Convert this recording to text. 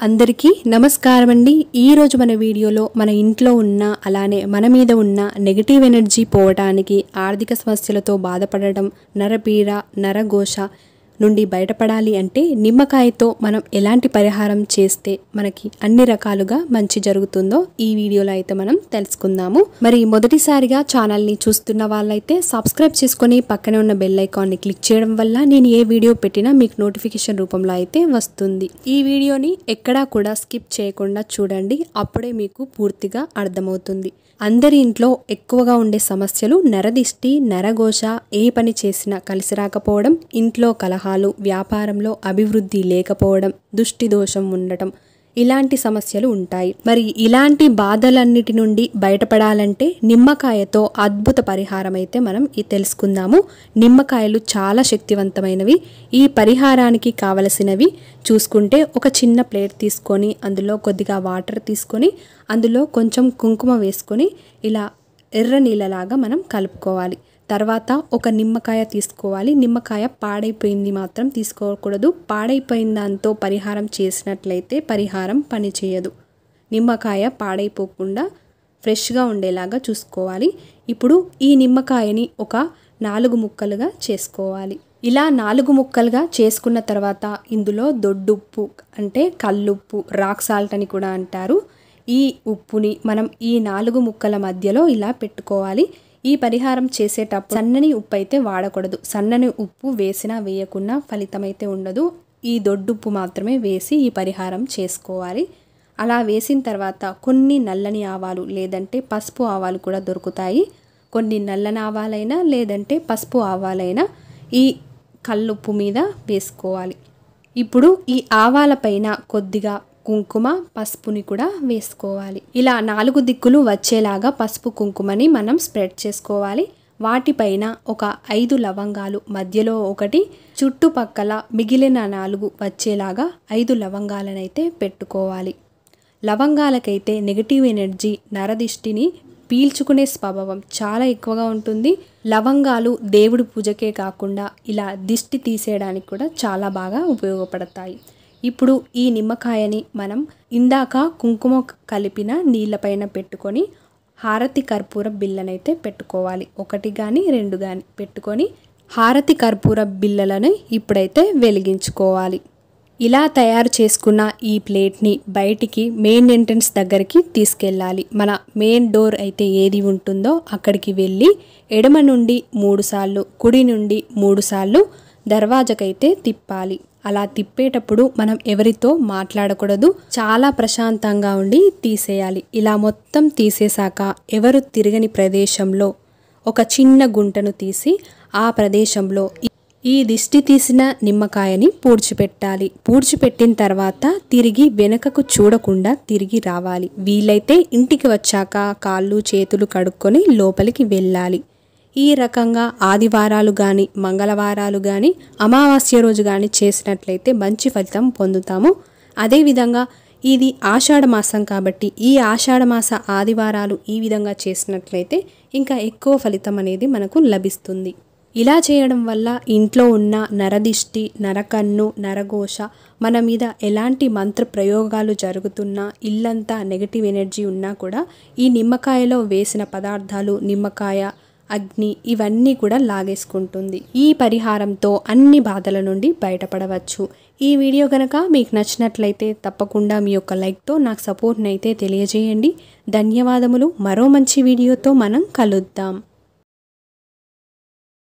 అందరికీ నమస్కారం అండి ఈరోజు మన వీడియోలో మన ఇంట్లో ఉన్న అలానే మన మీద ఉన్న నెగిటివ్ ఎనర్జీ పోవటానికి ఆర్థిక సమస్యలతో బాధపడడం నరపీడ నరఘోష నుండి బయటపడాలి అంటే నిమ్మకాయతో మనం ఎలాంటి పరిహారం చేస్తే మనకి అన్ని రకాలుగా మంచి జరుగుతుందో ఈ వీడియోలో అయితే మనం తెలుసుకుందాము మరి మొదటిసారిగా ఛానల్ని చూస్తున్న వాళ్ళైతే సబ్స్క్రైబ్ చేసుకొని పక్కనే ఉన్న బెల్ ఐకాన్ని క్లిక్ చేయడం వల్ల నేను ఏ వీడియో పెట్టినా మీకు నోటిఫికేషన్ రూపంలో అయితే వస్తుంది ఈ వీడియోని ఎక్కడా కూడా స్కిప్ చేయకుండా చూడండి అప్పుడే మీకు పూర్తిగా అర్థమవుతుంది అందరి ఇంట్లో ఎక్కువగా ఉండే సమస్యలు నరదిష్టి నరఘోష ఏ పని చేసినా కలిసి రాకపోవడం ఇంట్లో కలహాలు వ్యాపారంలో అభివృద్ధి లేకపోవడం దుష్టి దోషం ఉండటం ఇలాంటి సమస్యలు ఉంటాయి మరి ఇలాంటి బాధలన్నిటి నుండి బయటపడాలంటే నిమ్మకాయతో అద్భుత పరిహారం అయితే మనం ఈ తెలుసుకుందాము నిమ్మకాయలు చాలా శక్తివంతమైనవి ఈ పరిహారానికి కావలసినవి చూసుకుంటే ఒక చిన్న ప్లేట్ తీసుకొని అందులో కొద్దిగా వాటర్ తీసుకొని అందులో కొంచెం కుంకుమ వేసుకొని ఇలా ఎర్ర నీళ్ళలాగా మనం కలుపుకోవాలి తర్వాత ఒక నిమ్మకాయ తీసుకోవాలి నిమ్మకాయ పాడైపోయింది మాత్రం తీసుకోకూడదు పాడైపోయిన దాంతో పరిహారం చేసినట్లయితే పరిహారం పనిచేయదు నిమ్మకాయ పాడైపోకుండా ఫ్రెష్గా ఉండేలాగా చూసుకోవాలి ఇప్పుడు ఈ నిమ్మకాయని ఒక నాలుగు ముక్కలుగా చేసుకోవాలి ఇలా నాలుగు ముక్కలుగా చేసుకున్న తర్వాత ఇందులో దొడ్డుప్పు అంటే కల్లుప్పు రాక్ సాల్ట్ అని కూడా అంటారు ఈ ఉప్పుని మనం ఈ నాలుగు ముక్కల మధ్యలో ఇలా పెట్టుకోవాలి ఈ పరిహారం చేసేటప్పుడు సన్నని ఉప్పు అయితే వాడకూడదు సన్నని ఉప్పు వేసినా వేయకున్నా ఫలితం అయితే ఉండదు ఈ దొడ్డుప్పు మాత్రమే వేసి ఈ పరిహారం చేసుకోవాలి అలా వేసిన తర్వాత కొన్ని నల్లని ఆవాలు లేదంటే పసుపు ఆవాలు కూడా దొరుకుతాయి కొన్ని నల్లని ఆవాలైనా లేదంటే పసుపు ఆవాలైనా ఈ కల్లుప్పు మీద వేసుకోవాలి ఇప్పుడు ఈ ఆవాల పైన కొద్దిగా కుంకుమ పసుపుని కూడా వేసుకోవాలి ఇలా నాలుగు దిక్కులు వచ్చేలాగా పసుపు కుంకుమని మనం స్ప్రెడ్ చేసుకోవాలి వాటిపైన ఒక ఐదు లవంగాలు మధ్యలో ఒకటి చుట్టుపక్కల మిగిలిన నాలుగు వచ్చేలాగా ఐదు లవంగాలనైతే పెట్టుకోవాలి లవంగాలకైతే నెగిటివ్ ఎనర్జీ నరదిష్టిని పీల్చుకునే స్వభావం చాలా ఎక్కువగా ఉంటుంది లవంగాలు దేవుడి పూజకే కాకుండా ఇలా దిష్టి తీసేయడానికి కూడా చాలా బాగా ఉపయోగపడతాయి ఇప్పుడు ఈ నిమ్మకాయని మనం ఇందాక కుంకుమ కలిపిన నీళ్ళపైన పెట్టుకొని హారతి కర్పూర బిళ్ళనైతే పెట్టుకోవాలి ఒకటి కానీ రెండు కానీ పెట్టుకొని హారతి కర్పూర బిళ్ళలను ఇప్పుడైతే వెలిగించుకోవాలి ఇలా తయారు చేసుకున్న ఈ ప్లేట్ని బయటికి మెయిన్ ఎంట్రన్స్ దగ్గరికి తీసుకెళ్ళాలి మన మెయిన్ డోర్ అయితే ఏది ఉంటుందో అక్కడికి వెళ్ళి ఎడమ నుండి మూడు సార్లు కుడి నుండి మూడు సార్లు దర్వాజకైతే తిప్పాలి అలా తిప్పేటప్పుడు మనం ఎవరితో మాట్లాడకూడదు చాలా ప్రశాంతంగా ఉండి తీసేయాలి ఇలా మొత్తం తీసేశాక ఎవరు తిరగని ప్రదేశంలో ఒక చిన్న గుంటను తీసి ఆ ప్రదేశంలో ఈ దిష్టి తీసిన నిమ్మకాయని పూడ్చిపెట్టాలి పూడ్చిపెట్టిన తర్వాత తిరిగి వెనుకకు చూడకుండా తిరిగి రావాలి వీలైతే ఇంటికి వచ్చాక కాళ్ళు చేతులు కడుక్కొని లోపలికి వెళ్ళాలి ఈ రకంగా ఆదివారాలు కానీ మంగళవారాలు కానీ అమావాస్య రోజు కానీ చేసినట్లయితే మంచి ఫలితం పొందుతాము అదేవిధంగా ఇది ఆషాఢ మాసం కాబట్టి ఈ ఆషాఢ మాస ఆదివారాలు ఈ విధంగా చేసినట్లయితే ఇంకా ఎక్కువ ఫలితం అనేది మనకు లభిస్తుంది ఇలా చేయడం వల్ల ఇంట్లో ఉన్న నరదిష్టి నరకన్ను నరఘోష మన మీద ఎలాంటి మంత్ర ప్రయోగాలు జరుగుతున్నా ఇల్లంతా నెగటివ్ ఎనర్జీ ఉన్నా కూడా ఈ నిమ్మకాయలో వేసిన పదార్థాలు నిమ్మకాయ అగ్ని ఇవన్నీ కూడా లాగేసుకుంటుంది ఈ పరిహారంతో అన్ని బాధల నుండి బయటపడవచ్చు ఈ వీడియో కనుక మీకు నచ్చినట్లయితే తప్పకుండా మీ యొక్క లైక్తో నాకు సపోర్ట్ని అయితే తెలియజేయండి ధన్యవాదములు మరో మంచి వీడియోతో మనం కలుద్దాం